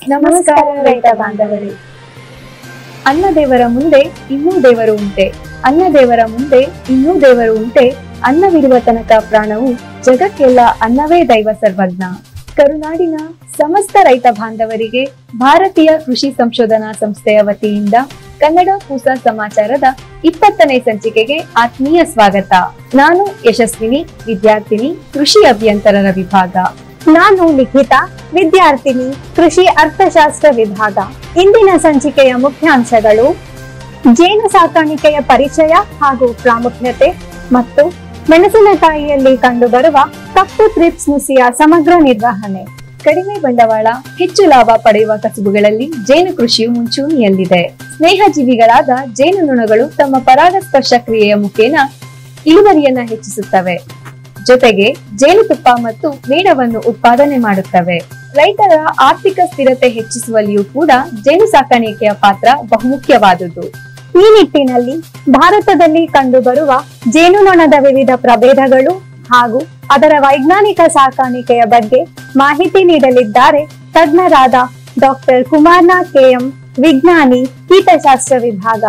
ನಮಸ್ಕಾರ ರೈತ ಬಾಂಧವರೇ ಅನ್ನ ದೇವರ ಮುಂದೆ ಇನ್ನೂ ದೇವರು ಉಂಟೆ ಅನ್ನ ದೇವರ ಮುಂದೆ ಇನ್ನೂ ದೇವರು ಉಂಟೆ ಅನ್ನವಿರುವ ತನಕ ಪ್ರಾಣವು ಜಗಕ್ಕೆಲ್ಲ ಅನ್ನವೇ ದೈವ ಸರ್ವಜ್ಞ ಕರುನಾಡಿನ ಸಮಸ್ತ ರೈತ ಬಾಂಧವರಿಗೆ ಭಾರತೀಯ ಕೃಷಿ ಸಂಶೋಧನಾ ಸಂಸ್ಥೆಯ ವತಿಯಿಂದ ಕನ್ನಡ ಕೂಸ ಸಮಾಚಾರದ ಇಪ್ಪತ್ತನೇ ಸಂಚಿಕೆಗೆ ಆತ್ಮೀಯ ಸ್ವಾಗತ ನಾನು ಯಶಸ್ವಿನಿ ವಿದ್ಯಾರ್ಥಿನಿ ಕೃಷಿ ಅಭಿಯಂತರರ ವಿಭಾಗ ನಾನು ಲಿಖಿತ ವಿದ್ಯಾರ್ಥಿನಿ ಕೃಷಿ ಅರ್ಥಶಾಸ್ತ್ರ ವಿಭಾಗ ಇಂದಿನ ಸಂಚಿಕೆಯ ಮುಖ್ಯಾಂಶಗಳು ಜೇನು ಸಾಕಾಣಿಕೆಯ ಪರಿಚಯ ಹಾಗೂ ಪ್ರಾಮುಖ್ಯತೆ ಮತ್ತು ಮೆಣಸಿನಕಾಯಿಯಲ್ಲಿ ಕಂಡುಬರುವ ಕಪ್ಪು ಥ್ರಿಪ್ಸ್ ನುಸಿಯ ಸಮಗ್ರ ನಿರ್ವಹಣೆ ಕಡಿಮೆ ಬಂಡವಾಳ ಹೆಚ್ಚು ಲಾಭ ಪಡೆಯುವ ಕಸುಬುಗಳಲ್ಲಿ ಜೇನು ಕೃಷಿಯು ಮುಂಚೂಣಿಯಲ್ಲಿದೆ ಸ್ನೇಹಜೀವಿಗಳಾದ ಜೇನುನೊಣಗಳು ತಮ್ಮ ಪರಾಗಸ್ಪರ್ಶ ಕ್ರಿಯೆಯ ಮುಖೇನ ಇಳುವರಿಯನ್ನ ಹೆಚ್ಚಿಸುತ್ತವೆ ಜೊತೆಗೆ ಜೇನುತುಪ್ಪ ಮತ್ತು ಮೇಣವನ್ನು ಉತ್ಪಾದನೆ ಮಾಡುತ್ತವೆ ರೈತರ ಆರ್ಥಿಕ ಸ್ಥಿರತೆ ಹೆಚ್ಚಿಸುವಲ್ಲಿಯೂ ಕೂಡ ಜೇನು ಸಾಕಾಣಿಕೆಯ ಪಾತ್ರ ಬಹುಮುಖ್ಯವಾದುದು ಈ ನಿಟ್ಟಿನಲ್ಲಿ ಭಾರತದಲ್ಲಿ ಕಂಡುಬರುವ ಜೇನುನೊಣದ ವಿವಿಧ ಪ್ರಭೇದಗಳು ಹಾಗೂ ಅದರ ವೈಜ್ಞಾನಿಕ ಸಾಕಾಣಿಕೆಯ ಬಗ್ಗೆ ಮಾಹಿತಿ ನೀಡಲಿದ್ದಾರೆ ತಜ್ಞರಾದ ಡಾಕ್ಟರ್ ಕುಮಾರ್ನಾಥ್ ಕೆಎಂ ವಿಜ್ಞಾನಿ ಕೀಟಶಾಸ್ತ್ರ ವಿಭಾಗ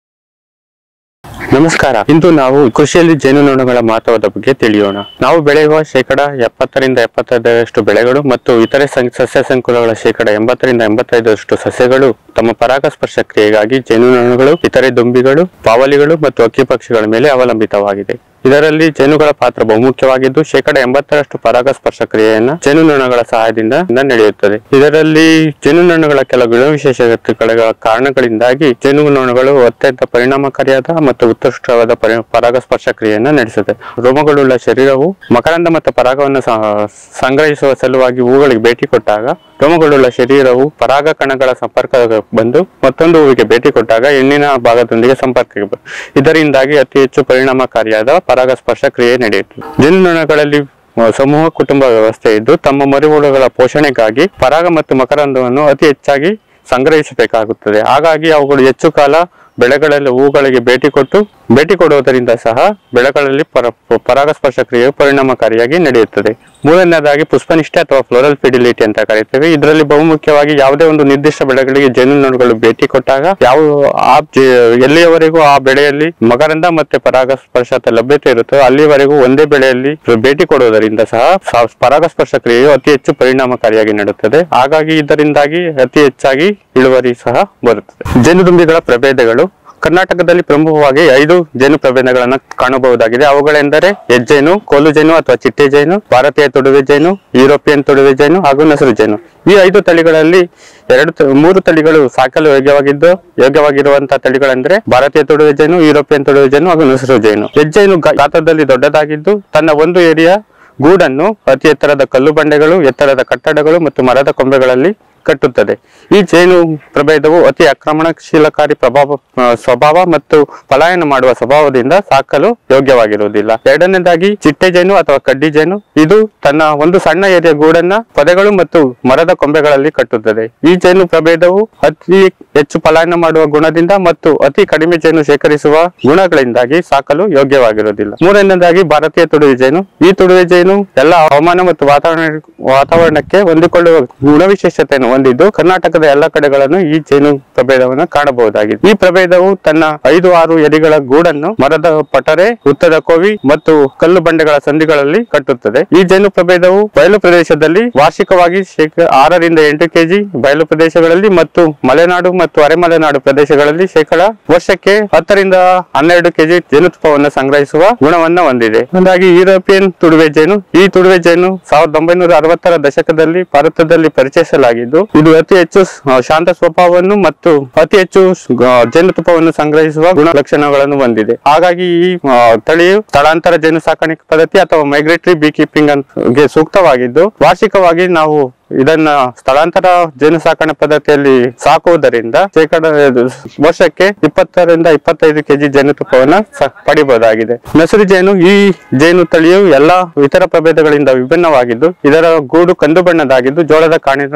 ನಮಸ್ಕಾರ ಇಂದು ನಾವು ಕೃಷಿಯಲ್ಲಿ ಜೇನುನೊಣಗಳ ಮಹತ್ವದ ಬಗ್ಗೆ ತಿಳಿಯೋಣ ನಾವು ಬೆಳೆಯುವ ಶೇಕಡ ಎಪ್ಪತ್ತರಿಂದ ಎಪ್ಪತ್ತೈದರಷ್ಟು ಬೆಳೆಗಳು ಮತ್ತು ಇತರೆ ಸಂ- ಸಸ್ಯ ಸಂಕುಲಗಳ ಶೇಕಡ ಎಂಬತ್ತರಿಂದ ಎಂಬತ್ತೈದರಷ್ಟು ಸಸ್ಯಗಳು ತಮ್ಮ ಪರಾಗಸ್ಪರ್ಶ ಕ್ರಿಯೆಗಾಗಿ ಜೇನುನೊಣಗಳು ಇತರೆ ದುಂಬಿಗಳು ಬಾವಲಿಗಳು ಮತ್ತು ಅಕ್ಕಿ ಪಕ್ಷಿಗಳ ಮೇಲೆ ಅವಲಂಬಿತವಾಗಿದೆ ಇದರಲ್ಲಿ ಜೇನುಗಳ ಪಾತ್ರ ಬಹುಮುಖ್ಯವಾಗಿದ್ದು ಶೇಕಡ ಎಂಬತ್ತರಷ್ಟು ಪರಾಗಸ್ಪರ್ಶ ಕ್ರಿಯೆಯನ್ನ ಜೇನುನೊಣಗಳ ಸಹಾಯದಿಂದ ನಡೆಯುತ್ತದೆ ಇದರಲ್ಲಿ ಜೇನುನೊಣಗಳ ಕೆಲವು ಗುಣವಿಶೇಷತೆಗಳ ಕಾರಣಗಳಿಂದಾಗಿ ಜೇನುನೊಣಗಳು ಅತ್ಯಂತ ಪರಿಣಾಮಕಾರಿಯಾದ ಮತ್ತು ಉತ್ಕೃಷ್ಟವಾದ ಪರಿ ಪರಾಗಸ್ಪರ್ಶ ಕ್ರಿಯೆಯನ್ನ ನಡೆಸುತ್ತೆ ರೋಮಗಳುಳ್ಳ ಶರೀರವು ಮಕರಂದ ಮತ್ತು ಪರಾಗವನ್ನು ಸ- ಸಂಗ್ರಹಿಸುವ ಸಲುವಾಗಿ ಹೂಗಳಿಗೆ ಭೇಟಿ ಕೊಟ್ಟಾಗ ರೋಮಗಳುಳ್ಳ ಶರೀರವು ಪರಾಗ ಕಣಗಳ ಸಂಪರ್ಕ ಬಂದು ಮತ್ತೊಂದು ಹೂವಿಗೆ ಭೇಟಿ ಕೊಟ್ಟಾಗ ಹೆಣ್ಣಿನ ಭಾಗದೊಂದಿಗೆ ಸಂಪರ್ಕಕ್ಕೆ ಬ- ಇದರಿಂದಾಗಿ ಅತಿ ಹೆಚ್ಚು ಪರಿಣಾಮಕಾರಿಯಾದ ಪರಾಗಸ್ಪರ್ಶ ಕ್ರಿಯೆ ನಡೆಯುತ್ತದೆ ಜೇನುನೊಣಗಳಲ್ಲಿ ಆ, ಸಮೂಹ ಕುಟುಂಬ ವ್ಯವಸ್ಥೆ ಇದ್ದು ತಮ್ಮ ಮರಿಹುಳುಗಳ ಪೋಷಣೆಗಾಗಿ ಪರಾಗ ಮತ್ತು ಮಕರಂದವನ್ನು ಅತಿ ಹೆಚ್ಚಾಗಿ ಸಂಗ್ರಹಿಸಬೇಕಾಗುತ್ತದೆ ಹಾಗಾಗಿ ಅವುಗಳು ಹೆಚ್ಚು ಕಾಲ ಬೆಳೆಗಳಲ್ಲಿ ಹೂಗಳಿಗೆ ಭೇಟಿ ಕೊಟ್ಟು ಭೇಟಿ ಕೊಡುವುದರಿಂದ ಸಹ ಬೆಳೆಗಳಲ್ಲಿ ಪರ ಪರಾಗಸ್ಪರ್ಶ ಕ್ರಿಯೆಯು ಪರಿಣಾಮಕಾರಿಯಾಗಿ ನಡೆಯುತ್ತದೆ ಮೂರನೇದಾಗಿ ಪುಷ್ಪನಿಷ್ಠೆ ಅಥವಾ ಫ್ಲೋರಲ್ ಫಿಡಿಲಿಟಿ ಅಂತ ಕರೀತೇವೆ ಇದರಲ್ಲಿ ಬಹುಮುಖ್ಯವಾಗಿ ಯಾವುದೇ ಒಂದು ನಿರ್ದಿಷ್ಟ ಬೆಳೆಗಳಿಗೆ ಜೇನುನೊಣಗಳು ಭೇಟಿ ಕೊಟ್ಟಾಗ ಯಾವ ಆ ಜೆ- ಎಲ್ಲಿಯವರೆಗೂ ಆ ಬೆಳೆಯಲ್ಲಿ ಮಕರಂದ ಮತ್ತೆ ಪರಾಗಸ್ಪರ್ಶ ಲಭ್ಯತೆ ಇರುತ್ತೋ ಅಲ್ಲಿವರೆಗೂ ಒಂದೇ ಬೆಳೆಯಲ್ಲಿ ಭೇಟಿ ಕೊಡುವುದರಿಂದ ಸಹ ಸ- ಪರಾಗಸ್ಪರ್ಶ ಕ್ರಿಯೆಯು ಅತಿ ಹೆಚ್ಚು ಪರಿಣಾಮಕಾರಿಯಾಗಿ ನಡೆಯುತ್ತದೆ ಹಾಗಾಗಿ ಇದರಿಂದಾಗಿ ಅತಿ ಹೆಚ್ಚಾಗಿ ಇಳುವರಿ ಸಹ ಬರುತ್ತದೆ ಜೇನುದುಂಬಿಗಳ ಪ್ರಭೇದಗಳು ಕರ್ನಾಟಕದಲ್ಲಿ ಪ್ರಮುಖವಾಗಿ ಐದು ಜೇನು ಪ್ರಭೇದಗಳನ್ನು ಕಾಣಬಹುದಾಗಿದೆ ಅವುಗಳೆಂದರೆ ಹೆಜ್ಜೇನು ಕೋಲು ಜೇನು ಅಥವಾ ಚಿಟ್ಟೆ ಜೇನು ಭಾರತೀಯ ತುಡುವೆ ಜೇನು ಯುರೋಪಿಯನ್ ತುಡುವೆ ಜೇನು ಹಾಗೂ ನಸರು ಜೇನು ಈ ಐದು ತಳಿಗಳಲ್ಲಿ ಎರಡು ತ- ಮೂರು ತಳಿಗಳು ಸಾಕಲು ಯೋಗ್ಯವಾಗಿದ್ದು ಯೋಗ್ಯವಾಗಿರುವಂತಹ ತಳಿಗಳೆಂದರೆ ಭಾರತೀಯ ತುಡುವೆ ಜೇನು ಯುರೋಪಿಯನ್ ತುಡುವೆ ಜೇನು ಹಾಗೂ ನಸರು ಜೇನು ಹೆಜ್ಜೇನು ಗಾ- ಗಾತ್ರದಲ್ಲಿ ದೊಡ್ಡದಾಗಿದ್ದು ತನ್ನ ಒಂದು ಏರಿಯಾ ಗೂಡನ್ನು ಅತಿ ಎತ್ತರದ ಕಲ್ಲು ಬಂಡೆಗಳು ಎತ್ತರದ ಕಟ್ಟಡಗಳು ಮತ್ತು ಮರದ ಕೊಂಬೆಗಳಲ್ಲಿ ಕಟ್ಟುತ್ತದೆ ಈ ಜೇನು ಪ್ರಭೇದವು ಅತಿ ಆಕ್ರಮಣಶೀಲಕಾರಿ ಪ್ರಭಾವ ಆ, ಸ್ವಭಾವ ಮತ್ತು ಪಲಾಯನ ಮಾಡುವ ಸ್ವಭಾವದಿಂದ ಸಾಕಲು ಯೋಗ್ಯವಾಗಿರುವುದಿಲ್ಲ ಎರಡನೇದಾಗಿ ಚಿಟ್ಟೆ ಜೇನು ಅಥವಾ ಕಡ್ಡಿ ಜೇನು ಇದು ತನ್ನ ಒಂದು ಸಣ್ಣ ಏರಿಯ ಗೂಡನ್ನ ಪೊದೆಗಳು ಮತ್ತು ಮರದ ಕೊಂಬೆಗಳಲ್ಲಿ ಕಟ್ಟುತ್ತದೆ ಈ ಜೇನು ಪ್ರಭೇದವು ಅತಿ ಹೆಚ್ಚು ಪಲಾಯನ ಮಾಡುವ ಗುಣದಿಂದ ಮತ್ತು ಅತಿ ಕಡಿಮೆ ಜೇನು ಶೇಖರಿಸುವ ಗುಣಗಳಿಂದಾಗಿ ಸಾಕಲು ಯೋಗ್ಯವಾಗಿರುವುದಿಲ್ಲ ಮೂರನೇದಾಗಿ ಭಾರತೀಯ ತುಡುವೆ ಜೇನು ಈ ತುಡುವೆ ಜೇನು ಎಲ್ಲ ಹವಾಮಾನ ಮತ್ತು ವಾತಾವರಣ ವಾತಾವರಣಕ್ಕೆ ಹೊಂದಿಕೊಳ್ಳುವ ಗುಣವಿಶೇಷತೆಯನ್ನು ಹೊಂದಿದ್ದು ಕರ್ನಾಟಕದ ಎಲ್ಲ ಕಡೆಗಳನ್ನು ಈ ಜೇನು ಪ್ರಭೇದವನ್ನು ಕಾಣಬಹುದಾಗಿದೆ ಈ ಪ್ರಭೇದವು ತನ್ನ ಐದು ಆರು ಎಲೆಗಳ ಗೂಡನ್ನು ಮರದ ಪಟರೆ ಉತ್ತದ ಕೋವಿ ಮತ್ತು ಕಲ್ಲು ಬಂಡೆಗಳ ಸಂಧಿಗಳಲ್ಲಿ ಕಟ್ಟುತ್ತದೆ ಈ ಜೇನು ಪ್ರಭೇದವು ಬಯಲು ಪ್ರದೇಶದಲ್ಲಿ ವಾರ್ಷಿಕವಾಗಿ ಶೇಕಡ ಆರರಿಂದ ಎಂಟು ಕೆಜಿ ಬಯಲು ಪ್ರದೇಶಗಳಲ್ಲಿ ಮತ್ತು ಮಲೆನಾಡು ಮತ್ತು ಅರೆಮಲೆನಾಡು ಪ್ರದೇಶಗಳಲ್ಲಿ ಶೇಕಡ ವರ್ಷಕ್ಕೆ ಹತ್ತರಿಂದ ಹನ್ನೆರಡು ಕೆಜಿ ಜೇನುತುಪ್ಪವನ್ನು ಸಂಗ್ರಹಿಸುವ ಗುಣವನ್ನ ಹೊಂದಿದೆ ಹಾಗಾಗಿ ಯುರೋಪಿಯನ್ ತುಡುವೆ ಜೇನು ಈ ತುಡುವೆ ಜೇನು ಸಾವಿರದ ಒಂಬೈನೂರ ಅರವತ್ತರ ದಶಕದಲ್ಲಿ ಭಾರತದಲ್ಲಿ ಪರಿಚಯಿಸಲಾಗಿದ್ದು ಇದು ಅತಿ ಹೆಚ್ಚು ಆ, ಶಾಂತ ಸ್ವಭಾವವನ್ನು ಮತ್ತು ಅತಿ ಹೆಚ್ಚು ಆ, ಜೇನುತುಪ್ಪವನ್ನು ಸಂಗ್ರಹಿಸುವ ಗುಣ ಲಕ್ಷಣಗಳನ್ನು ಹೊಂದಿದೆ ಹಾಗಾಗಿ ಈ ಆ, ತಳಿಯು ಸ್ಥಳಾಂತರ ಜೇನು ಸಾಕಾಣಿಕೆ ಪದ್ಧತಿ ಅಥವಾ ಮೈಗ್ರೇಟರಿ ಬೀ ಕೀಪಿಂಗ್ ಗೆ ಸೂಕ್ತವಾಗಿದ್ದು ವಾರ್ಷಿಕವಾಗಿ ನಾವು ಇದನ್ನ ಸ್ಥಳಾಂತರ ಜೇನು ಸಾಕಣೆ ಪದ್ಧತಿಯಲ್ಲಿ ಸಾಕುವುದರಿಂದ ಶೇಕಡ ಇದು ವರ್ಷಕ್ಕೆ ಇಪ್ಪತ್ತರಿಂದ ಇಪ್ಪತ್ತೈದು ಕೆಜಿ ಜೇನುತುಪ್ಪವನ್ನ ಸ- ಪಡಿಬಹುದಾಗಿದೆ ನಸರು ಜೇನು ಈ ಜೇನು ತಳಿಯು ಎಲ್ಲಾ ಇತರ ಪ್ರಭೇದಗಳಿಂದ ವಿಭಿನ್ನವಾಗಿದ್ದು ಇದರ ಗೂಡು ಕಂದು ಬಣ್ಣದಾಗಿದ್ದು ಜೋಳದ ಕಾಣಿನ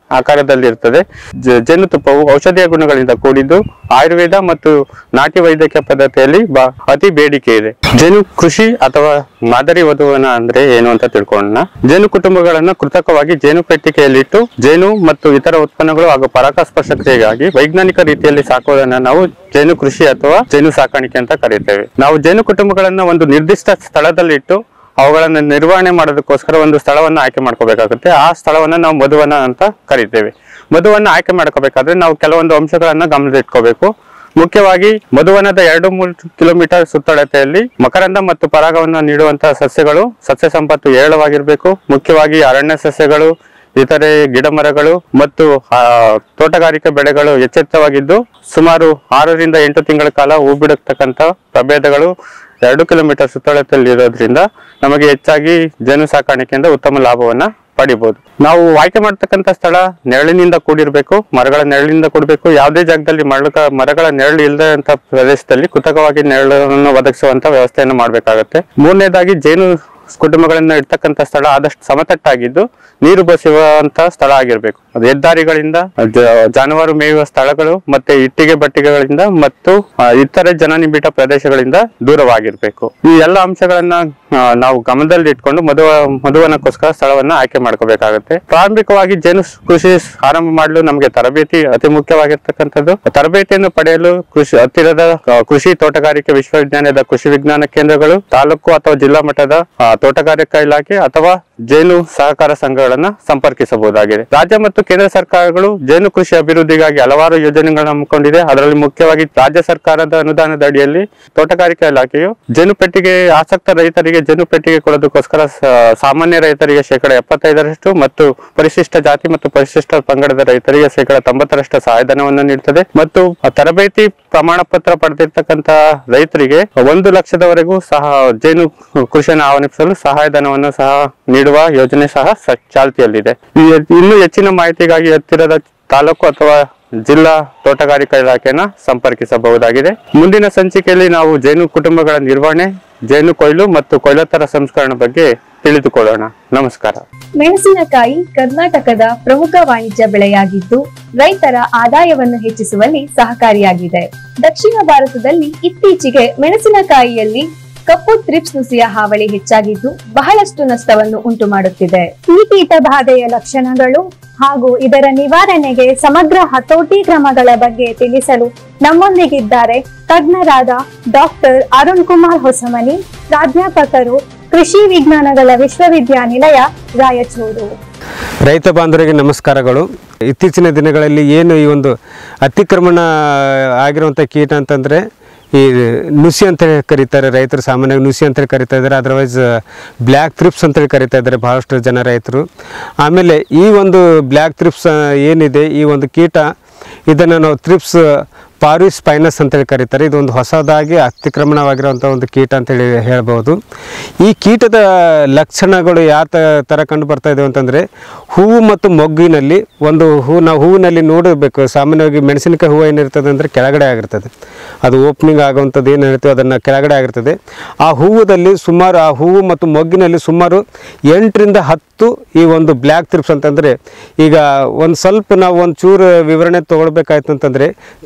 ಆಕಾರದಲ್ಲಿ ಇರ್ತದೆ ಜ- ಜೇನುತುಪ್ಪವು ಔಷಧೀಯ ಗುಣಗಳಿಂದ ಕೂಡಿದ್ದು ಆಯುರ್ವೇದ ಮತ್ತು ನಾಟಿ ವೈದ್ಯಕೀಯ ಪದ್ಧತಿಯಲ್ಲಿ ಬ ಅತಿ ಬೇಡಿಕೆ ಇದೆ ಜೇನು ಕೃಷಿ ಅಥವಾ ಮಾದರಿ ವಧುವನ ಅಂದ್ರೆ ಏನು ಅಂತ ತಿಳ್ಕೊಳ್ಳೋಣ ಜೇನು ಕುಟುಂಬಗಳನ್ನ ಕೃತಕವಾಗಿ ಜೇನು ಪೆಟ್ಟಿಗೆಯಲ್ಲಿಟ್ಟು ಜೇನು ಮತ್ತು ಇತರ ಉತ್ಪನ್ನಗಳು ಹಾಗೂ ಪರಾಗಸ್ಪರ್ಶ ಕ್ರಿಯೆಗಾಗಿ ವೈಜ್ಞಾನಿಕ ರೀತಿಯಲ್ಲಿ ಸಾಕುವುದನ್ನ ನಾವು ಜೇನು ಕೃಷಿ ಅಥವಾ ಜೇನು ಸಾಕಾಣಿಕೆ ಅಂತ ಕರೀತೇವೆ ನಾವು ಜೇನು ಕುಟುಂಬಗಳನ್ನ ಒಂದು ನಿರ್ದಿಷ್ಟ ಸ್ಥಳದಲ್ಲಿಟ್ಟು ಅವುಗಳನ್ನ ನಿರ್ವಹಣೆ ಮಾಡೋದಕ್ಕೋಸ್ಕರ ಒಂದು ಸ್ಥಳವನ್ನ ಆಯ್ಕೆ ಮಾಡ್ಕೋಬೇಕಾಗುತ್ತೆ ಆ ಸ್ಥಳವನ್ನ ನಾವು ಮಧುವನ ಅಂತ ಕರಿತೇವೆ ಮಧುವನ್ನ ಆಯ್ಕೆ ಮಾಡ್ಕೋಬೇಕಾದ್ರೆ ನಾವು ಕೆಲವೊಂದು ಅಂಶಗಳನ್ನ ಗಮನದಲ್ಲಿಟ್ಕೋಬೇಕು ಮುಖ್ಯವಾಗಿ ಮಧುವನದ ಎರಡು ಮೂರು ಕಿಲೋಮೀಟರ್ ಸುತ್ತಳತೆಯಲ್ಲಿ ಮಕರಂದ ಮತ್ತು ಪರಾಗವನ್ನ ನೀಡುವಂತಹ ಸಸ್ಯಗಳು ಸಸ್ಯ ಸಂಪತ್ತು ಏರಳವಾಗಿರ್ಬೇಕು ಮುಖ್ಯವಾಗಿ ಅರಣ್ಯ ಸಸ್ಯಗಳು ಇತರೆ ಗಿಡ ಮರಗಳು ಮತ್ತು ಆ, ತೋಟಗಾರಿಕೆ ಬೆಳೆಗಳು ಎಚ್ಚೆತ್ತವಾಗಿದ್ದು ಸುಮಾರು ಆರರಿಂದ ಎಂಟು ತಿಂಗಳ ಕಾಲ ಹೂ ಬಿಡತಕ್ಕಂತ ಪ್ರಭೇದಗಳು ಎರಡು ಕಿಲೋಮೀಟರ್ ಸುತ್ತಳತೆಯಲ್ಲಿ ಇರೋದ್ರಿಂದ ನಮಗೆ ಹೆಚ್ಚಾಗಿ ಜೇನು ಸಾಕಾಣಿಕೆಯಿಂದ ಉತ್ತಮ ಲಾಭವನ್ನ ಪಡಿಬಹುದು ನಾವು ಆಯ್ಕೆ ಮಾಡ್ತಕ್ಕಂಥ ಸ್ಥಳ ನೆರಳಿನಿಂದ ಕೂಡಿರ್ಬೇಕು ಮರಗಳ ನೆರಳಿನಿಂದ ಕೂಡಬೇಕು ಯಾವುದೇ ಜಾಗದಲ್ಲಿ ಮರಳ ಮರಗಳ ನೆರಳು ಇಲ್ಲದಂತ ಪ್ರದೇಶದಲ್ಲಿ ಕೃತಕವಾಗಿ ನೆರಳನ್ನು ಒದಗಿಸುವಂತ ವ್ಯವಸ್ಥೆಯನ್ನು ಮಾಡಬೇಕಾಗತ್ತೆ ಮೂರನೇದಾಗಿ ಜೇನು ಕುಟುಂಬಗಳನ್ನ ಇರ್ತಕ್ಕಂಥ ಸ್ಥಳ ಆದಷ್ಟು ಸಮತಟ್ಟಾಗಿದ್ದು ನೀರು ಬಸಿಯುವಂತ ಸ್ಥಳ ಆಗಿರ್ಬೇಕು ಅದು ಹೆದ್ದಾರಿಗಳಿಂದ ಜ- ಜಾನುವಾರು ಮೇಯುವ ಸ್ಥಳಗಳು ಮತ್ತೆ ಇಟ್ಟಿಗೆ ಬಟ್ಟಿಗೆಗಳಿಂದ ಮತ್ತು ಆ, ಇತರೆ ಜನನಿಬಿಡ ಪ್ರದೇಶಗಳಿಂದ ದೂರವಾಗಿರ್ಬೇಕು ಈ ಎಲ್ಲ ಅಂಶಗಳನ್ನ ಆ, ನಾವು ಗಮನದಲ್ಲಿ ಇಟ್ಕೊಂಡು ಮಧುವ ಮಧುವನಕ್ಕೋಸ್ಕರ ಸ್ಥಳವನ್ನ ಆಯ್ಕೆ ಮಾಡ್ಕೋಬೇಕಾಗುತ್ತೆ ಪ್ರಾರಂಭಿಕವಾಗಿ ಜೇನು ಕೃಷಿ ಆರಂಭ ಮಾಡಲು ನಮಗೆ ತರಬೇತಿ ಅತಿ ಮುಖ್ಯವಾಗಿರ್ತಕ್ಕಂಥದ್ದು ತರಬೇತಿಯನ್ನು ಪಡೆಯಲು ಕೃಷಿ ಹತ್ತಿರದ ಆ, ಕೃಷಿ ತೋಟಗಾರಿಕೆ ವಿಶ್ವವಿದ್ಯಾಲಯದ ಕೃಷಿ ವಿಜ್ಞಾನ ಕೇಂದ್ರಗಳು ತಾಲೂಕು ಅಥವಾ ಜಿಲ್ಲಾ ಮಟ್ಟದ ಆ, ತೋಟಗಾರಿಕಾ ಇಲಾಖೆ ಅಥವಾ ಜೇನು ಸಹಕಾರ ಸಂಘಗಳನ್ನ ಸಂಪರ್ಕಿಸಬಹುದಾಗಿದೆ ರಾಜ್ಯ ಮತ್ತು ಕೇಂದ್ರ ಸರ್ಕಾರಗಳು ಜೇನು ಕೃಷಿ ಅಭಿವೃದ್ಧಿಗಾಗಿ ಹಲವಾರು ಯೋಜನೆಗಳನ್ನು ಹಮ್ಮಿಕೊಂಡಿದೆ ಅದರಲ್ಲಿ ಮುಖ್ಯವಾಗಿ ರಾಜ್ಯ ಸರ್ಕಾರದ ಅನುದಾನದ ಅಡಿಯಲ್ಲಿ ತೋಟಗಾರಿಕಾ ಇಲಾಖೆಯು ಜೇನು ಪೆಟ್ಟಿಗೆ ಆಸಕ್ತ ರೈತರಿಗೆ ಜೇನು ಪೆಟ್ಟಿಗೆ ಕೊಡೋದಕ್ಕೋಸ್ಕರ ಸ- ಸಾಮಾನ್ಯ ರೈತರಿಗೆ ಶೇಕಡ ಎಪ್ಪತ್ತೈದರಷ್ಟು ಮತ್ತು ಪರಿಶಿಷ್ಟ ಜಾತಿ ಮತ್ತು ಪರಿಶಿಷ್ಟ ಪಂಗಡದ ರೈತರಿಗೆ ಶೇಕಡ ತೊಂಬತ್ತರಷ್ಟು ಸಹಾಯಧನವನ್ನು ನೀಡುತ್ತದೆ ಮತ್ತು ತರಬೇತಿ ಪ್ರಮಾಣ ಪತ್ರ ಪಡೆದಿರ್ತಕ್ಕಂತ ರೈತರಿಗೆ ಒಂದು ಲಕ್ಷದವರೆಗೂ ಸಹ ಜೇನು ಕೃಷಿಯನ್ನು ಆಹ್ವಾನಿಸಲು ಸಹಾಯಧನವನ್ನು ಸಹ ನೀಡುವ ಯೋಜನೆ ಸಹ ಸ- ಚಾಲ್ತಿಯಲ್ಲಿದೆ ಈ ಇನ್ನು ಹೆಚ್ಚಿನ ಮಾಹಿತಿಗಾಗಿ ಹತ್ತಿರದ ತಾಲೂಕು ಅಥವಾ ಜಿಲ್ಲಾ ತೋಟಗಾರಿಕಾ ಇಲಾಖೆನ ಸಂಪರ್ಕಿಸಬಹುದಾಗಿದೆ ಮುಂದಿನ ಸಂಚಿಕೆಯಲ್ಲಿ ನಾವು ಜೇನು ಕುಟುಂಬಗಳ ನಿರ್ವಹಣೆ ಜೇನು ಕೊಯ್ಲು ಮತ್ತು ಕೊಯ್ಲೋತ್ತರ ಸಂಸ್ಕರಣೆ ಬಗ್ಗೆ ತಿಳಿದುಕೊಳ್ಳೋಣ ನಮಸ್ಕಾರ ಮೆಣಸಿನಕಾಯಿ ಕರ್ನಾಟಕದ ಪ್ರಮುಖ ವಾಣಿಜ್ಯ ಬೆಳೆಯಾಗಿದ್ದು ರೈತರ ಆದಾಯವನ್ನು ಹೆಚ್ಚಿಸುವಲ್ಲಿ ಸಹಕಾರಿಯಾಗಿದೆ ದಕ್ಷಿಣ ಭಾರತದಲ್ಲಿ ಇತ್ತೀಚೆಗೆ ಮೆಣಸಿನಕಾಯಿಯಲ್ಲಿ ಕಪ್ಪು ತ್ರಿಪ್ಸ್ ನುಸಿಯ ಹಾವಳಿ ಹೆಚ್ಚಾಗಿದ್ದು ಬಹಳಷ್ಟು ನಷ್ಟವನ್ನು ಉಂಟು ಮಾಡುತ್ತಿದೆ ಈ ಕೀಟ ಬಾಧೆಯ ಲಕ್ಷಣಗಳು ಹಾಗೂ ಇದರ ನಿವಾರಣೆಗೆ ಸಮಗ್ರ ಹತೋಟಿ ಕ್ರಮಗಳ ಬಗ್ಗೆ ತಿಳಿಸಲು ನಮ್ಮೊಂದಿಗಿದ್ದಾರೆ ತಜ್ಞರಾದ ಡಾಕ್ಟರ್ ಅರುಣ್ ಕುಮಾರ್ ಹೊಸಮನಿ ಪ್ರಾಧ್ಯಾಪಕರು ಕೃಷಿ ವಿಜ್ಞಾನಗಳ ವಿಶ್ವವಿದ್ಯಾನಿಲಯ ರಾಯಚೂರು ರೈತ ಬಾಂಧವರಿಗೆ ನಮಸ್ಕಾರಗಳು ಇತ್ತೀಚಿನ ದಿನಗಳಲ್ಲಿ ಏನು ಈ ಒಂದು ಅತಿಕ್ರಮಣ ಆಗಿರುವಂಥ ಕೀಟ ಅಂತಂದರೆ ಈ ನುಸಿ ಅಂತೇಳಿ ಕರೀತಾರೆ ರೈತರು ಸಾಮಾನ್ಯವಾಗಿ ನುಸಿ ಅಂತೇಳಿ ಕರಿತಾ ಇದ್ದಾರೆ ಅದರ್ವೈಸ್ ಬ್ಲ್ಯಾಕ್ ಥ್ರಿಪ್ಸ್ ಅಂತೇಳಿ ಕರಿತಾ ಇದ್ದಾರೆ ಭಾಳಷ್ಟು ಜನ ರೈತರು ಆಮೇಲೆ ಈ ಒಂದು ಬ್ಲ್ಯಾಕ್ ಥ್ರಿಪ್ಸ್ ಏನಿದೆ ಈ ಒಂದು ಕೀಟ ಇದನ್ನು ನಾವು ಥ್ರಿಪ್ಸ್ ಪಾರಿಸ್ ಸ್ಪೈನಸ್ ಅಂತೇಳಿ ಕರೀತಾರೆ ಇದು ಒಂದು ಹೊಸದಾಗಿ ಅತಿಕ್ರಮಣವಾಗಿರುವಂಥ ಒಂದು ಕೀಟ ಅಂತೇಳಿ ಹೇಳ್ಬೋದು ಈ ಕೀಟದ ಲಕ್ಷಣಗಳು ಯಾವ ತ- ಥರ ಕಂಡು ಬರ್ತಾ ಇದಾವೆ ಅಂತಂದರೆ ಹೂವು ಮತ್ತು ಮೊಗ್ಗಿನಲ್ಲಿ ಒಂದು ಹೂ ನಾವು ಹೂವಿನಲ್ಲಿ ನೋಡಬೇಕು ಸಾಮಾನ್ಯವಾಗಿ ಮೆಣಸಿನಕಾಯಿ ಹೂವು ಏನಿರ್ತದೆ ಅಂದರೆ ಕೆಳಗಡೆ ಆಗಿರ್ತದೆ ಅದು ಓಪನಿಂಗ್ ಆಗುವಂಥದ್ದು ಏನು ಹೇಳ್ತೀವಿ ಅದನ್ನು ಕೆಳಗಡೆ ಆಗಿರ್ತದೆ ಆ ಹೂವದಲ್ಲಿ ಸುಮಾರು ಆ ಹೂವು ಮತ್ತು ಮೊಗ್ಗಿನಲ್ಲಿ ಸುಮಾರು ಎಂಟರಿಂದ ಹತ್ತು ಈ ಒಂದು ಬ್ಲ್ಯಾಕ್ ಥ್ರಿಪ್ಸ್ ಅಂತಂದರೆ ಈಗ ಒಂದು ಸ್ವಲ್ಪ ನಾವು ಒಂದು ಚೂರು ವಿವರಣೆ ತೊಗೊಳ್ಬೇಕಾಯ್ತು ಅಂತಂದರೆ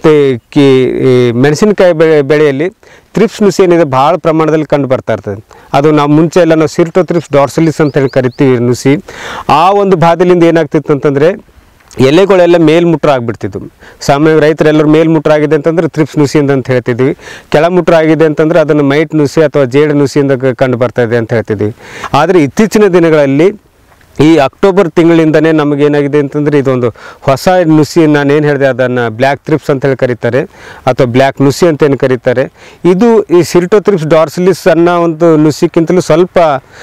ಕಿ ಈ ಮೆಣಸಿನಕಾಯಿ ಬೆಳೆ ಬೆಳೆಯಲ್ಲಿ ಥ್ರಿಪ್ಸ್ ನುಸಿ ಏನಿದೆ ಭಾಳ ಪ್ರಮಾಣದಲ್ಲಿ ಕಂಡು ಬರ್ತಾ ಇರ್ತದೆ ಅದು ನಾವು ಮುಂಚೆ ಎಲ್ಲ ನಾವು ಸಿರ್ಟೋ ಥ್ರಿಪ್ಸ್ ಡಾರ್ಸಲಿಸ್ ಅಂತ ಹೇಳಿ ಕರಿತೀವಿ ನುಸಿ ಆ ಒಂದು ಬಾಧೆಲಿಂದ ಏನಾಗ್ತಿತ್ತು ಅಂತಂದರೆ ಎಲೆಗಳೆಲ್ಲ ಮೇಲ್ಮುಟ್ರ ಆಗಿಬಿಡ್ತಿದ್ವು ಸಾಮಾನ್ಯ ರೈತರೆಲ್ಲರೂ ಮೇಲ್ಮುಟ್ರ ಆಗಿದೆ ಅಂತಂದ್ರೆ ಥ್ರಿಪ್ಸ್ ನುಸಿಯಿಂದ ಅಂತ ಹೇಳ್ತಿದ್ವಿ ಕೆಳಮುಟ್ರ ಆಗಿದೆ ಅಂತಂದ್ರೆ ಅದನ್ನು ಮೈಟ್ ನುಸಿ ಅಥವಾ ಜೇಡು ನುಸಿಯಿಂದ ಕ- ಕಂಡು ಬರ್ತಾ ಇದೆ ಅಂತ ಹೇಳ್ತಿದ್ವಿ ಆದರೆ ಇತ್ತೀಚಿನ ದಿನಗಳಲ್ಲಿ ಈ ಅಕ್ಟೋಬರ್ ತಿಂಗಳಿಂದನೇ ನಮಗೇನಾಗಿದೆ ಅಂತಂದರೆ ಇದೊಂದು ಹೊಸ ನುಸಿ ನಾನೇನು ಹೇಳಿದೆ ಅದನ್ನು ಬ್ಲ್ಯಾಕ್ ಥ್ರಿಪ್ಸ್ ಅಂತ ಹೇಳಿ ಕರೀತಾರೆ ಅಥವಾ ಬ್ಲ್ಯಾಕ್ ನುಸಿ ಅಂತ ಏನು ಕರೀತಾರೆ ಇದು ಈ ಸಿಲ್ಟೋಥ್ರಿಪ್ಸ್ ಡಾರ್ಸಿಲಿಸ್ ಅನ್ನೋ ಒಂದು ನುಸಿಕ್ಕಿಂತಲೂ ಸ್ವಲ್ಪ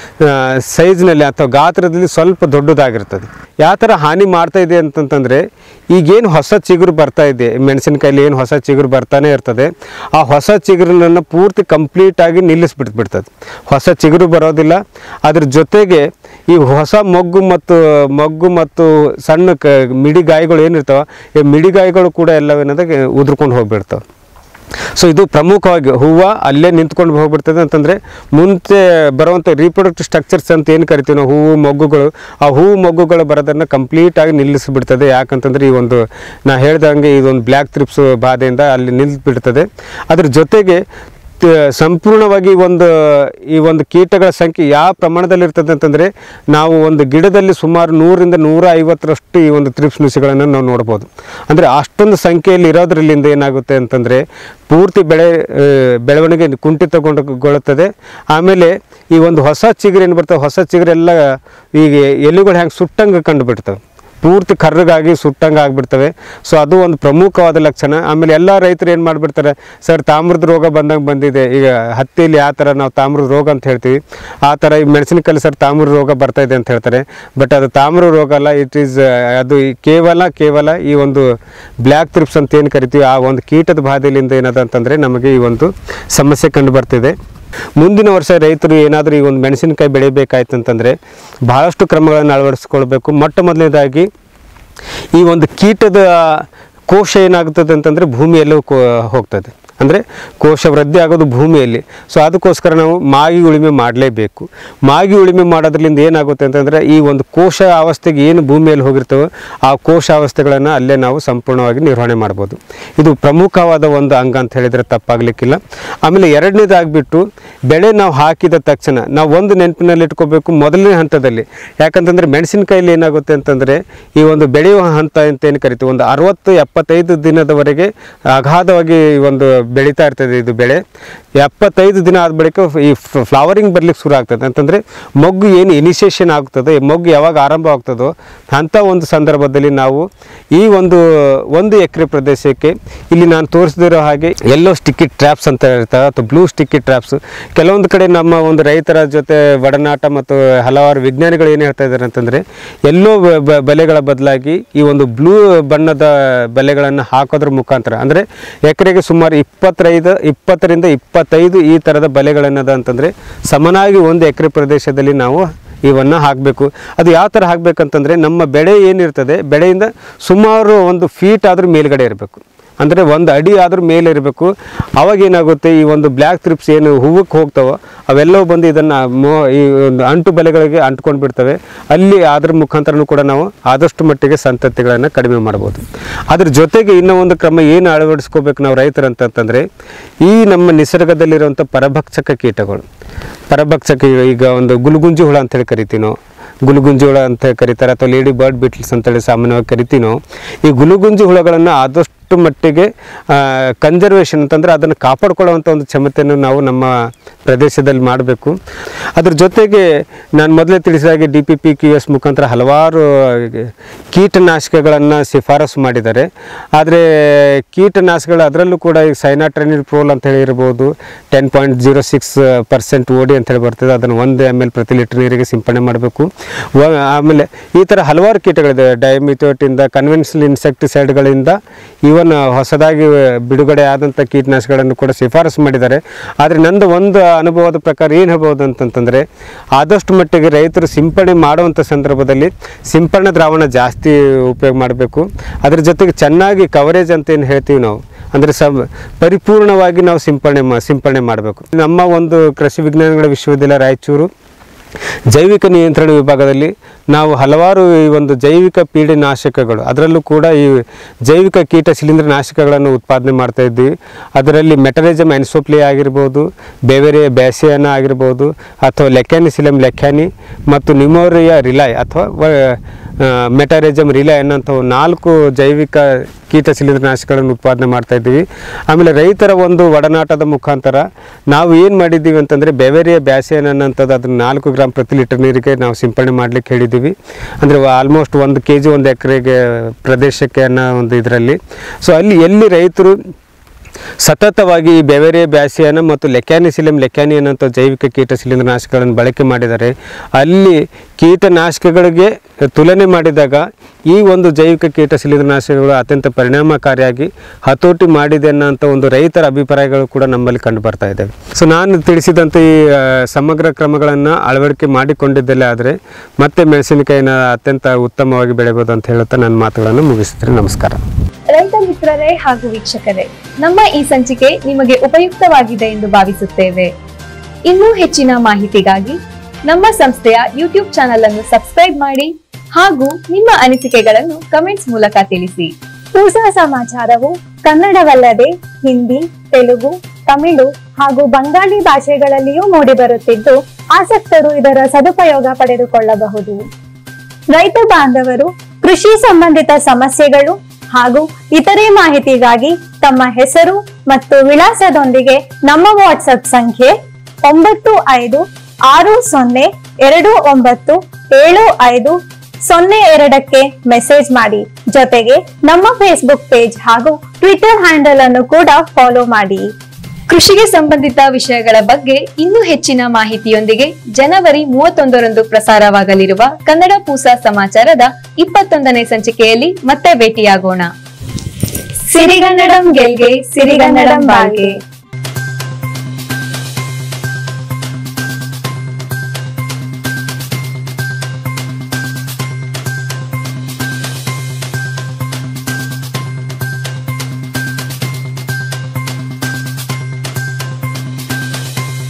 ಸೈಜ್ನಲ್ಲಿ ಅಥವಾ ಗಾತ್ರದಲ್ಲಿ ಸ್ವಲ್ಪ ದೊಡ್ಡದಾಗಿರ್ತದೆ ಯಾವ ಥರ ಹಾನಿ ಮಾಡ್ತಾ ಇದೆ ಅಂತಂತಂದರೆ ಈಗೇನು ಹೊಸ ಚಿಗುರು ಬರ್ತಾ ಇದೆ ಮೆಣಸಿನಕಾಯಲ್ಲಿ ಏನು ಹೊಸ ಚಿಗುರು ಬರ್ತಾನೆ ಇರ್ತದೆ ಆ ಹೊಸ ಚಿಗುರನ್ನು ಪೂರ್ತಿ ಕಂಪ್ಲೀಟಾಗಿ ನಿಲ್ಲಿಸ್ಬಿಟ್ಬಿಡ್ತದೆ ಹೊಸ ಚಿಗುರು ಬರೋದಿಲ್ಲ ಅದ್ರ ಜೊತೆಗೆ ಈ ಹೊಸ ಮೊಗ್ಗು ಮತ್ತು ಮೊಗ್ಗು ಮತ್ತು ಸಣ್ಣ ಕ ಮಿಡಿಗಾಯಿಗಳು ಏನಿರ್ತಾವೆ ಈ ಮಿಡಿಗಾಯಿಗಳು ಕೂಡ ಎಲ್ಲವೇನದ ಉದುರ್ಕೊಂಡು ಹೋಗ್ಬಿಡ್ತಾವೆ ಸೊ ಇದು ಪ್ರಮುಖವಾಗಿ ಹೂವು ಅಲ್ಲೇ ನಿಂತ್ಕೊಂಡು ಹೋಗ್ಬಿಡ್ತದೆ ಅಂತಂದರೆ ಮುಂಚೆ ಬರುವಂಥ ರೀಪ್ರೊಡಕ್ಟಿವ್ ಸ್ಟ್ರಕ್ಚರ್ಸ್ ಅಂತ ಏನು ಕರಿತೀವಿ ನಾವು ಹೂವು ಮೊಗ್ಗುಗಳು ಆ ಹೂವು ಮೊಗ್ಗುಗಳು ಬರೋದನ್ನು ಕಂಪ್ಲೀಟಾಗಿ ನಿಲ್ಲಿಸಿಬಿಡ್ತದೆ ಯಾಕಂತಂದರೆ ಈ ಒಂದು ನಾ ಹೇಳ್ದಂಗೆ ಇದೊಂದು ಬ್ಲ್ಯಾಕ್ ತ್ರಿಪ್ಸ್ ಬಾಧೆಯಿಂದ ಅಲ್ಲಿ ನಿಲ್ಲಿಸ್ಬಿಡ್ತದೆ ಅದ್ರ ಜೊತೆಗೆ ತ- ಸಂಪೂರ್ಣವಾಗಿ ಒಂದು ಈ ಒಂದು ಕೀಟಗಳ ಸಂಖ್ಯೆ ಯಾವ ಪ್ರಮಾಣದಲ್ಲಿ ಇರ್ತದೆ ಅಂತಂದರೆ ನಾವು ಒಂದು ಗಿಡದಲ್ಲಿ ಸುಮಾರು ನೂರಿಂದ ನೂರ ಐವತ್ತರಷ್ಟು ಈ ಒಂದು ತ್ರಿಪ್ಸ್ ನುಸಿಗಳನ್ನು ನಾವು ನೋಡ್ಬೋದು ಅಂದರೆ ಅಷ್ಟೊಂದು ಸಂಖ್ಯೆಯಲ್ಲಿ ಇರೋದ್ರಲ್ಲಿಂದ ಏನಾಗುತ್ತೆ ಅಂತಂದರೆ ಪೂರ್ತಿ ಬೆಳೆ ಆ, ಬೆಳವಣಿಗೆ ಕುಂಠಿತಗೊಂಡುಗೊಳ್ಳುತ್ತದೆ ಆಮೇಲೆ ಈ ಒಂದು ಹೊಸ ಚಿಗುರು ಏನು ಬರ್ತವೆ ಹೊಸ ಚಿಗುರೆಲ್ಲ ಈಗ ಎಲೆಗಳು ಹೆಂಗೆ ಸುಟ್ಟಂಗೆ ಕಂಡು ಬಿಡ್ತವೆ ಪೂರ್ತಿ ಕರ್ರಗಾಗಿ ಸುಟ್ಟಂಗೆ ಆಗಿಬಿಡ್ತವೆ ಸೊ ಅದು ಒಂದು ಪ್ರಮುಖವಾದ ಲಕ್ಷಣ ಆಮೇಲೆ ಎಲ್ಲ ರೈತರು ಏನು ಮಾಡಿಬಿಡ್ತಾರೆ ಸರ್ ತಾಮ್ರದ ರೋಗ ಬಂದಂಗೆ ಬಂದಿದೆ ಈಗ ಹತ್ತಿಯಲ್ಲಿ ಆ ಥರ ನಾವು ತಾಮ್ರದ ರೋಗ ಅಂತ ಹೇಳ್ತೀವಿ ಆ ಥರ ಈ ಮೆಣಸಿನಕಾಯಿ ಸರ್ ತಾಮ್ರ ರೋಗ ಬರ್ತಾ ಇದೆ ಅಂತ ಹೇಳ್ತಾರೆ ಬಟ್ ಅದು ತಾಮ್ರ ರೋಗ ಅಲ್ಲ ಇಟ್ ಈಸ್ ಅದು ಈ ಕೇವಲ ಕೇವಲ ಈ ಒಂದು ಬ್ಲ್ಯಾಕ್ ತ್ರಿಪ್ಸ್ ಅಂತ ಏನು ಕರಿತೀವಿ ಆ ಒಂದು ಕೀಟದ ಬಾಧೆಯಿಂದ ಏನದ ಅಂತಂದರೆ ನಮಗೆ ಈ ಒಂದು ಸಮಸ್ಯೆ ಕಂಡು ಬರ್ತಿದೆ ಮುಂದಿನ ವರ್ಷ ರೈತರು ಏನಾದರೂ ಈ ಒಂದು ಮೆಣಸಿನಕಾಯಿ ಬೆಳಿಬೇಕಾಯ್ತು ಅಂತಂದರೆ ಬಹಳಷ್ಟು ಕ್ರಮಗಳನ್ನು ಅಳವಡಿಸ್ಕೊಳ್ಬೇಕು ಮೊಟ್ಟ ಮೊದಲನೇದಾಗಿ ಈ ಒಂದು ಕೀಟದ ಕೋಶ ಏನಾಗ್ತದೆ ಅಂತಂದರೆ ಭೂಮಿಯಲ್ಲೂ ಕೋ ಹೋಗ್ತದೆ ಅಂದರೆ ಕೋಶ ವೃದ್ಧಿ ಆಗೋದು ಭೂಮಿಯಲ್ಲಿ ಸೊ ಅದಕ್ಕೋಸ್ಕರ ನಾವು ಮಾಗಿ ಉಳುಮೆ ಮಾಡಲೇಬೇಕು ಮಾಗಿ ಉಳುಮೆ ಮಾಡೋದ್ರಿಂದ ಏನಾಗುತ್ತೆ ಅಂತಂದರೆ ಈ ಒಂದು ಕೋಶ ಅವಸ್ಥೆಗೆ ಏನು ಭೂಮಿಯಲ್ಲಿ ಹೋಗಿರ್ತವೋ ಆ ಕೋಶ ಅವಸ್ಥೆಗಳನ್ನು ಅಲ್ಲೇ ನಾವು ಸಂಪೂರ್ಣವಾಗಿ ನಿರ್ವಹಣೆ ಮಾಡ್ಬೋದು ಇದು ಪ್ರಮುಖವಾದ ಒಂದು ಅಂಗ ಅಂತ ಹೇಳಿದರೆ ತಪ್ಪಾಗಲಿಕ್ಕಿಲ್ಲ ಆಮೇಲೆ ಎರಡನೇದಾಗ್ಬಿಟ್ಟು ಬೆಳೆ ನಾವು ಹಾಕಿದ ತಕ್ಷಣ ನಾವು ಒಂದು ನೆನಪಿನಲ್ಲಿ ಇಟ್ಕೋಬೇಕು ಮೊದಲನೇ ಹಂತದಲ್ಲಿ ಯಾಕಂತಂದರೆ ಮೆಣಸಿನಕಾಯಲ್ಲಿ ಏನಾಗುತ್ತೆ ಅಂತಂದರೆ ಈ ಒಂದು ಬೆಳೆಯುವ ಹಂತ ಅಂತ ಏನು ಕರಿತೀವಿ ಒಂದು ಅರವತ್ತು ಎಪ್ಪತ್ತೈದು ದಿನದವರೆಗೆ ಅಗಾಧವಾಗಿ ಈ ಒಂದು ಬೆಳೀತಾ ಇರ್ತದೆ ಇದು ಬೆಳೆ ಎಪ್ಪತ್ತೈದು ದಿನ ಆದ ಬಳಿಕ ಈ ಫ್ಲವರಿಂಗ್ ಬರ್ಲಿಕ್ಕೆ ಶುರು ಆಗ್ತದೆ ಅಂತಂದರೆ ಮೊಗ್ಗು ಏನು ಇನಿಷಿಯೇಷನ್ ಆಗ್ತದೆ ಮೊಗ್ಗು ಯಾವಾಗ ಆರಂಭ ಆಗ್ತದೋ ಅಂಥ ಒಂದು ಸಂದರ್ಭದಲ್ಲಿ ನಾವು ಈ ಒಂದು ಒಂದು ಎಕರೆ ಪ್ರದೇಶಕ್ಕೆ ಇಲ್ಲಿ ನಾನು ತೋರಿಸ್ದಿರೋ ಹಾಗೆ ಎಲ್ಲೋ ಸ್ಟಿಕ್ಕಿ ಟ್ರ್ಯಾಪ್ಸ್ ಅಂತ ಇರ್ತವೆ ಅಥವಾ ಬ್ಲೂ ಸ್ಟಿಕ್ಕಿ ಟ್ರ್ಯಾಪ್ಸ್ ಕೆಲವೊಂದು ಕಡೆ ನಮ್ಮ ಒಂದು ರೈತರ ಜೊತೆ ಒಡನಾಟ ಮತ್ತು ಹಲವಾರು ವಿಜ್ಞಾನಿಗಳು ಏನು ಹೇಳ್ತಾ ಇದ್ದಾರೆ ಅಂತಂದರೆ ಎಲ್ಲೋ ಬ- ಬ- ಬಲೆಗಳ ಬದಲಾಗಿ ಈ ಒಂದು ಬ್ಲೂ ಬಣ್ಣದ ಬಲೆಗಳನ್ನು ಹಾಕೋದ್ರ ಮುಖಾಂತರ ಅಂದರೆ ಎಕರೆಗೆ ಸುಮಾರು ಇಪ್ಪತ್ತೈದು ಇಪ್ಪತ್ತರಿಂದ ಇಪ್ಪತ್ತೈದು ಈ ಥರದ ಬಲೆಗಳನ್ನದ ಅಂತಂದರೆ ಸಮನಾಗಿ ಒಂದು ಎಕರೆ ಪ್ರದೇಶದಲ್ಲಿ ನಾವು ಇವನ್ನು ಹಾಕಬೇಕು ಅದು ಯಾವ ಥರ ಹಾಕಬೇಕಂತಂದರೆ ನಮ್ಮ ಬೆಳೆ ಏನಿರ್ತದೆ ಬೆಳೆಯಿಂದ ಸುಮಾರು ಒಂದು ಫೀಟ್ ಆದರೂ ಮೇಲ್ಗಡೆ ಇರಬೇಕು ಅಂದರೆ ಒಂದು ಅಡಿ ಆದರೂ ಮೇಲೆ ಇರಬೇಕು ಅವಾಗ ಏನಾಗುತ್ತೆ ಈ ಒಂದು ಬ್ಲ್ಯಾಕ್ ತ್ರಿಪ್ಸ್ ಏನು ಹೂವಕ್ಕೆ ಹೋಗ್ತಾವೋ ಅವೆಲ್ಲವೂ ಬಂದು ಇದನ್ನು ಮೋ ಈ ಒಂದು ಅಂಟು ಬೆಲೆಗಳಿಗೆ ಅಂಟ್ಕೊಂಡು ಬಿಡ್ತವೆ ಅಲ್ಲಿ ಅದ್ರ ಮುಖಾಂತರನೂ ಕೂಡ ನಾವು ಆದಷ್ಟು ಮಟ್ಟಿಗೆ ಸಂತತಿಗಳನ್ನು ಕಡಿಮೆ ಮಾಡ್ಬೋದು ಅದ್ರ ಜೊತೆಗೆ ಇನ್ನೂ ಒಂದು ಕ್ರಮ ಏನು ಅಳವಡಿಸ್ಕೋಬೇಕು ನಾವು ರೈತರು ಅಂತಂತಂದರೆ ಈ ನಮ್ಮ ನಿಸರ್ಗದಲ್ಲಿರುವಂಥ ಪರಭಕ್ಷಕ ಕೀಟಗಳು ಪರಭಕ್ಷಕ ಈಗ ಒಂದು ಗುಲ್ಗುಂಜಿ ಹುಳ ಅಂತೇಳಿ ಕರಿತೀವಿ ನಾವು ಗುಲುಗುಂಜಿ ಹುಳ ಅಂತ ಕರೀತಾರೆ ಅಥವಾ ಲೇಡಿ ಬರ್ಡ್ ಬಿಟ್ಲ್ಸ್ ಅಂತೇಳಿ ಸಾಮಾನ್ಯವಾಗಿ ಕರಿತೀವಿ ನಾವು ಈ ಗುಲುಗುಂಜಿ ಹುಳಗಳನ್ನು ಆದಷ್ಟು ಮಟ್ಟಿಗೆ ಕನ್ಸರ್ವೇಷನ್ ಅಂತಂದರೆ ಅದನ್ನು ಕಾಪಾಡ್ಕೊಳ್ಳುವಂಥ ಒಂದು ಕ್ಷಮತೆಯನ್ನು ನಾವು ನಮ್ಮ ಪ್ರದೇಶದಲ್ಲಿ ಮಾಡಬೇಕು ಅದ್ರ ಜೊತೆಗೆ ನಾನು ಮೊದಲೇ ತಿಳಿಸಿದಾಗೆ D P P Q S ಮುಖಾಂತರ ಹಲವಾರು ಕೀಟನಾಶಕಗಳನ್ನು ಶಿಫಾರಸು ಮಾಡಿದ್ದಾರೆ ಆದರೆ ಕೀಟನಾಶಕಗಳು ಅದರಲ್ಲೂ ಕೂಡ ಈಗ ಸೈನಾಟ್ರನಿಲ್ ಪ್ರೋಲ್ ಅಂತ ಹೇಳಿರ್ಬೋದು ten point zero six percent OD ಅಂತ ಹೇಳಿ ಬರ್ತದೆ ಅದನ್ನು ಒಂದು ಎಮ್ ಎಲ್ ಪ್ರತಿ ಲೀಟರ್ ನೀರಿಗೆ ಸಿಂಪಡಣೆ ಮಾಡಬೇಕು ಆಮೇಲೆ ಈ ಥರ ಹಲವಾರು ಕೀಟಗಳಿದೆ ಡೈಮಿಥೋಟಿಂದ ಕನ್ವೆನ್ಷನಲ್ ಇನ್ಸೆಕ್ಟಿಸೈಡ್ಗಳಿಂದ ಇವನ್ ಹೊಸದಾಗಿ ಬಿಡುಗಡೆ ಆದಂಥ ಕೀಟನಾಶಕಗಳನ್ನು ಕೂಡ ಶಿಫಾರಸು ಮಾಡಿದ್ದಾರೆ ಆದರೆ ನಂದು ಒಂದು ಅನುಭವದ ಪ್ರಕಾರ ಏನು ಹೇಳ್ಬೋದು ಅಂತಂತಂದರೆ ಆದಷ್ಟು ಮಟ್ಟಿಗೆ ರೈತರು ಸಿಂಪಡಣೆ ಮಾಡುವಂಥ ಸಂದರ್ಭದಲ್ಲಿ ಸಿಂಪಡಣೆ ದ್ರಾವಣ ಜಾಸ್ತಿ ಉಪಯೋಗ ಮಾಡಬೇಕು ಅದ್ರ ಜೊತೆಗೆ ಚೆನ್ನಾಗಿ ಕವರೇಜ್ ಅಂತ ಏನು ಹೇಳ್ತೀವಿ ನಾವು ಅಂದರೆ ಸ ಪರಿಪೂರ್ಣವಾಗಿ ನಾವು ಸಿಂಪಡಣೆ ಮಾ ಸಿಂಪಡಣೆ ಮಾಡಬೇಕು ನಮ್ಮ ಒಂದು ಕೃಷಿ ವಿಜ್ಞಾನಗಳ ವಿಶ್ವವಿದ್ಯಾಲಯ ರಾಯಚೂರು ಜೈವಿಕ ನಿಯಂತ್ರಣ ವಿಭಾಗದಲ್ಲಿ ನಾವು ಹಲವಾರು ಈ ಒಂದು ಜೈವಿಕ ಪೀಡೆನಾಶಕಗಳು ಅದರಲ್ಲೂ ಕೂಡ ಈ ಜೈವಿಕ ಕೀಟ ಶಿಲೀಂಧ್ರ ನಾಶಕಗಳನ್ನು ಉತ್ಪಾದನೆ ಮಾಡ್ತಾ ಇದ್ವಿ ಅದರಲ್ಲಿ ಮೆಟರಿಸಮ್ ಎನ್ಸೋಪ್ಲಿ ಆಗಿರ್ಬೋದು ಬೇವೆರೆ ಬ್ಯಾಸಿಯಾನ ಆಗಿರ್ಬೋದು ಅಥವಾ ಲೆಕ್ಯಾನಿಸಿಲಮ್ ಲೆಕ್ಯಾನಿ ಮತ್ತು ನಿಮೋರಿಯಾ ರಿಲಾಯ್ ಅಥವಾ ಮೆಟರಿಸಮ್ ರಿಲಾಯ್ ಅನ್ನೋಂಥವು ನಾಲ್ಕು ಜೈವಿಕ ಕೀಟ ಶಿಲೀಂಧ್ರನಾಶಕಗಳನ್ನು ಉತ್ಪಾದನೆ ಮಾಡ್ತಾ ಇದ್ದೀವಿ ಆಮೇಲೆ ರೈತರ ಒಂದು ಒಡನಾಟದ ಮುಖಾಂತರ ನಾವು ಏನು ಮಾಡಿದ್ದೀವಿ ಅಂತಂದರೆ ಬೆವೆರಿಯ ಬ್ಯಾಸಿಯನ್ ಅನ್ನೋಂಥದ್ದು ಅದನ್ನ ನಾಲ್ಕು ಗ್ರಾಮ್ ಪ್ರತಿ ಲೀಟರ್ ನೀರಿಗೆ ನಾವು ಸಿಂಪಡಣೆ ಮಾಡಲಿಕ್ಕೆ ಹೇಳಿದ್ದೀವಿ ಅಂದರೆ ಆಲ್ಮೋಸ್ಟ್ ಒಂದು ಕೆ ಜಿ ಒಂದು ಎಕರೆಗೆ ಪ್ರದೇಶಕ್ಕೆ ಅನ್ನೋ ಒಂದು ಇದರಲ್ಲಿ ಸೊ ಅಲ್ಲಿ ಎಲ್ಲಿ ರೈತರು ಸತತವಾಗಿ ಈ ಬೆವೆರೆ ಬ್ಯಾಸಿಯನ ಮತ್ತು ಲೆಕ್ಯಾನಿಸಿಲಮ್ ಲೆಕ್ಯಾನಿಯನ್ ಅಂತ ಜೈವಿಕ ಕೀಟ ಶಿಲೀಂಧ್ರನಾಶಕಗಳನ್ನು ಬಳಕೆ ಮಾಡಿದ್ದಾರೆ ಅಲ್ಲಿ ಕೀಟನಾಶಕಗಳಿಗೆ ತುಲನೆ ಮಾಡಿದಾಗ ಈ ಒಂದು ಜೈವಿಕ ಕೀಟ ಶಿಲೀಂಧ್ರನಾಶಕಗಳು ಅತ್ಯಂತ ಪರಿಣಾಮಕಾರಿಯಾಗಿ ಹತೋಟಿ ಮಾಡಿದೆ ಅನ್ನೋಂಥ ಒಂದು ರೈತರ ಅಭಿಪ್ರಾಯಗಳು ಕೂಡ ನಮ್ಮಲ್ಲಿ ಕಂಡು ಬರ್ತಾ ಇದ್ದಾವೆ ಸೊ ನಾನು ತಿಳಿಸಿದಂಥ ಈ ಆ, ಸಮಗ್ರ ಕ್ರಮಗಳನ್ನು ಅಳವಡಿಕೆ ಮಾಡಿಕೊಂಡಿದ್ದಲ್ಲೇ ಆದರೆ ಮತ್ತೆ ಮೆಣಸಿನಕಾಯಿನ ಅತ್ಯಂತ ಉತ್ತಮವಾಗಿ ಬೆಳೆಬೋದು ಅಂತ ಹೇಳುತ್ತಾ ನನ್ನ ಮಾತುಗಳನ್ನು ಮುಗಿಸ್ತೀನಿ ನಮಸ್ಕಾರ ರೈತ ಮಿತ್ರರೇ ಹಾಗೂ ವೀಕ್ಷಕರೇ ನಮ್ಮ ಈ ಸಂಚಿಕೆ ನಿಮಗೆ ಉಪಯುಕ್ತವಾಗಿದೆ ಎಂದು ಭಾವಿಸುತ್ತೇವೆ ಇನ್ನೂ ಹೆಚ್ಚಿನ ಮಾಹಿತಿಗಾಗಿ ನಮ್ಮ ಸಂಸ್ಥೆಯ ಯೂಟ್ಯೂಬ್ ಚಾನೆಲ್ ಅನ್ನು ಸಬ್ಸ್ಕ್ರೈಬ್ ಮಾಡಿ ಹಾಗೂ ನಿಮ್ಮ ಅನಿಸಿಕೆಗಳನ್ನು ಕಮೆಂಟ್ಸ್ ಮೂಲಕ ತಿಳಿಸಿ ಪೂಸಾ ಸಮಾಚಾರವು ಕನ್ನಡವಲ್ಲದೆ ಹಿಂದಿ ತೆಲುಗು ತಮಿಳು ಹಾಗೂ ಬಂಗಾಳಿ ಭಾಷೆಗಳಲ್ಲಿಯೂ ಮೂಡಿಬರುತ್ತಿದ್ದು ಆಸಕ್ತರು ಇದರ ಸದುಪಯೋಗ ಪಡೆದುಕೊಳ್ಳಬಹುದು ರೈತ ಬಾಂಧವರು ಕೃಷಿ ಸಂಬಂಧಿತ ಸಮಸ್ಯೆಗಳು ಹಾಗೂ ಇತರೆ ಮಾಹಿತಿಗಾಗಿ ತಮ್ಮ ಹೆಸರು ಮತ್ತು ವಿಳಾಸದೊಂದಿಗೆ ನಮ್ಮ ವಾಟ್ಸ್ಆಪ್ ಸಂಖ್ಯೆ ಒಂಬತ್ತು ಐದು ಆರು ಸೊನ್ನೆ ಎರಡು ಒಂಬತ್ತು ಏಳು ಐದು ಸೊನ್ನೆ ಎರಡಕ್ಕೆ ಮೆಸೇಜ್ ಮಾಡಿ ಜೊತೆಗೆ ನಮ್ಮ ಫೇಸ್ಬುಕ್ ಪೇಜ್ ಹಾಗೂ ಟ್ವಿಟರ್ ಹ್ಯಾಂಡಲ್ ಅನ್ನು ಕೂಡ ಫಾಲೋ ಮಾಡಿ ಕೃಷಿಗೆ ಸಂಬಂಧಿತ ವಿಷಯಗಳ ಬಗ್ಗೆ ಇನ್ನೂ ಹೆಚ್ಚಿನ ಮಾಹಿತಿಯೊಂದಿಗೆ ಜನವರಿ ಮೂವತ್ತೊಂದರಂದು ಪ್ರಸಾರವಾಗಲಿರುವ ಕನ್ನಡ ಪೂಸಾ ಸಮಾಚಾರದ ಇಪ್ಪತ್ತೊಂದನೇ ಸಂಚಿಕೆಯಲ್ಲಿ ಮತ್ತೆ ಭೇಟಿಯಾಗೋಣ ಸಿರಿಗನ್ನಡಂ ಗೆಲ್ಗೆ ಸಿರಿಗನ್ನಡಂ ಬಾಳ್ಗೆ